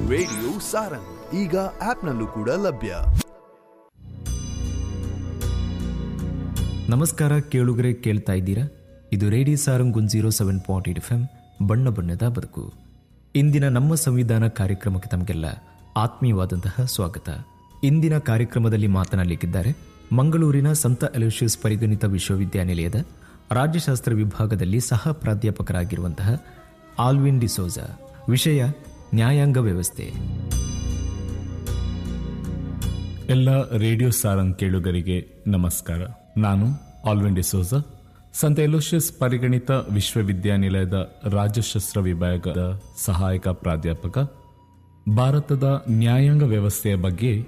radio Sarang ಈಗ ಆಪ್ನಲ್ಲೂ ಕೂಡ ಲಭ್ಯ ನಮಸ್ಕಾರ ಕೇಳುಗರೆ ಕೇಳ್ತಾ ಇದ್ದೀರಾ ಇದು radio Sarang one zero seven point eight F M ಬಣ್ಣ ಬಣ್ಣದ ಬದುಕು ಇಂದಿನ ನಮ್ಮ ಸಂವಿಧಾನ ಕಾರ್ಯಕ್ರಮಕ್ಕೆ ತಮಗೆಲ್ಲ ಆತ್ಮೀಯವಾದಂತಹ ಸ್ವಾಗತ ಇಂದಿನ ಕಾರ್ಯಕ್ರಮದಲ್ಲಿ ಮಾತನಾಡಲಿಕ್ಕಿದ್ದಾರೆ ಮಂಗಳೂರಿನ ಸಂತ ಅಲೋಷಿಯಸ್ ಪರಿಗಣಿತ ವಿಶ್ವವಿದ್ಯಾನಿಲಯದ ರಾಜ್ಯಶಾಸ್ತ್ರ ವಿಭಾಗದಲ್ಲಿ ಸಹ ಪ್ರಾಧ್ಯಾಪಕರಾಗಿರುವಂತಹ ಆಲ್ವಿನ್ ಡಿಸೋಜಾ ವಿಷಯ ನ್ಯಾಯಾಂಗ ವ್ಯವಸ್ಥೆ ಎಲ್ಲ ರೇಡಿಯೋ ಸಾರಂಗ್ ಕೇಳುಗರಿಗೆ ನಮಸ್ಕಾರ ನಾನು ಆಲ್ವಿನ್ ಡಿಸೋಜ ಸಂತ ಎಲೋಷಿಯಸ್ ಪರಿಗಣಿತ ವಿಶ್ವವಿದ್ಯಾನಿಲಯದ ರಾಜ್ಯಶಾಸ್ತ್ರ ವಿಭಾಗದ ಸಹಾಯಕ ಪ್ರಾಧ್ಯಾಪಕ ಭಾರತದ ನ್ಯಾಯಾಂಗ ವ್ಯವಸ್ಥೆಯ ಬಗ್ಗೆ